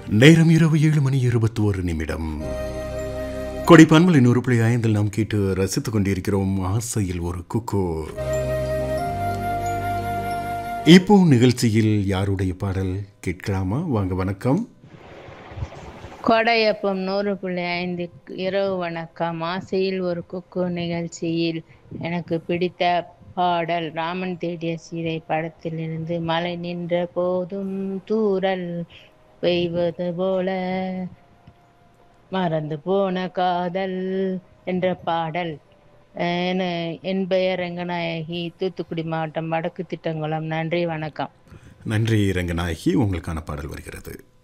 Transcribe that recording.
நேரம் இரவு ஏழு மணி இருபத்தி ஒரு நிமிடம் கொடைப்பான்மலை நூறு புள்ளி ஐந்தில் நாம் கேட்டு ரசித்துக் கொண்டிருக்கிறோம் ஆசையில் ஒரு குக்கு இப்போ நிகழ்ச்சியில் யாருடைய பாடல் கேட்கலாமா வாங்க வணக்கம் கொடையப்பம் நூறு புள்ளி ஐந்து இரவு வணக்கம் ஆசையில் ஒரு குக்கு நிகழ்ச்சியில் எனக்கு பிடித்த பாடல் ராமன் தேடிய சீதை படத்திலிருந்து மழை நின்ற போதும் தூறல் பெய்வது போல மறந்து போன காதல் என்ற பாடல் என என் பெயர் ரங்கநாயகி தூத்துக்குடி மாவட்டம் வடக்கு திட்டங்குளம் நன்றி வணக்கம் நன்றி ரங்கநாயகி உங்களுக்கான பாடல் வருகிறது